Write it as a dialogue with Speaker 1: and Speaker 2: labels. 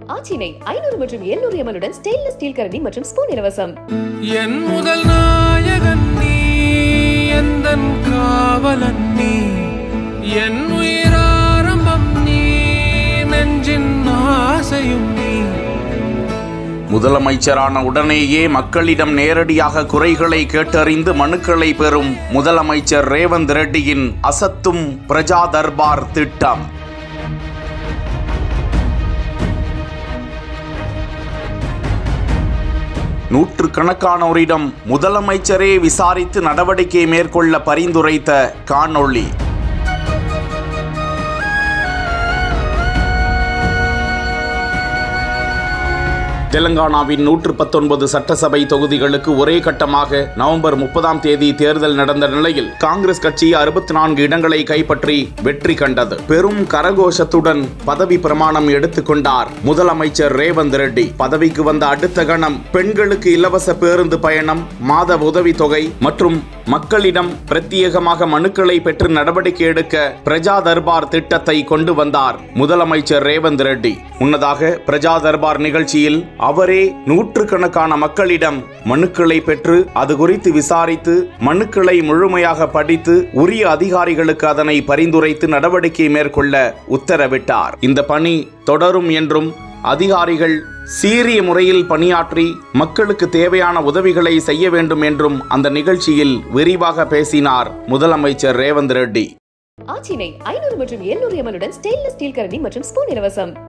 Speaker 1: ஆச்சினை ஐநூறு மற்றும் எண்ணூறு எம்எல்லுடன் ஸ்டெயின்லெஸ் ஸ்டீல் கரண்டி மற்றும் ஸ்பூன் இலவசம்
Speaker 2: என் முதல் நாயகன் நீ எந்தன் காவலன் நீ என் உயிராரம்பம் நீ நெஞ்சின் ஆசையும் நீ
Speaker 3: முதலமைச்சரான உடனேயே மக்களிடம் நேரடியாக குறைகளை கேட்டறிந்து மனுக்களை பெறும் முதலமைச்சர் ரேவந்த் ரெட்டியின் அசத்தும் பிரஜா தர்பார் திட்டம் நூற்றுக்கணக்கானோரிடம் முதலமைச்சரே விசாரித்து நடவடிக்கை மேற்கொள்ள பரிந்துரைத்த காணொளி தெலங்கானாவின் நூற்று பத்தொன்பது சட்டசபை தொகுதிகளுக்கு ஒரே கட்டமாக நவம்பர் முப்பதாம் தேதி தேர்தல் நடந்த நிலையில் காங்கிரஸ் கட்சி அறுபத்தி நான்கு இடங்களை கைப்பற்றி வெற்றி கண்டது பெரும் கரகோஷத்துடன் பதவி பிரமாணம் எடுத்துக்கொண்டார் முதலமைச்சர் ரேவந்த் ரெட்டி பதவிக்கு வந்த அடுத்த கணம் பெண்களுக்கு இலவச பேருந்து பயணம் மாத உதவித்தொகை மற்றும் மக்களிடம் பிரத்யேகமாக மனுக்களை பெற்று நடவடிக்கை எடுக்க பிரஜா தர்பார் திட்டத்தை கொண்டு வந்தார் முதலமைச்சர் ரேவந்த் ரெட்டி முன்னதாக பிரஜா தர்பார் நிகழ்ச்சியில் அவரே நூற்றுக்கணக்கான மக்களிடம் மனுக்களை பெற்று அது குறித்து விசாரித்து மனுக்களை முழுமையாக படித்து உரிய அதிகாரிகளுக்கு அதனை பரிந்துரைத்து நடவடிக்கை மேற்கொள்ள உத்தரவிட்டார் இந்த பணி தொடரும் என்றும் அதிகாரிகள் சீரிய முறையில் பணியாற்றி மக்களுக்கு தேவையான உதவிகளை செய்ய வேண்டும் என்றும் அந்த நிகழ்ச்சியில் விரிவாக பேசினார் முதலமைச்சர் ரேவந்த் ரெட்டி
Speaker 1: ஆச்சினை ஐநூறு மற்றும் எண்ணூறு எம்எல்லுடன் ஸ்டெயின்லெஸ் ஸ்டீல் கரண்டி மற்றும் ஸ்பூன் இலவசம்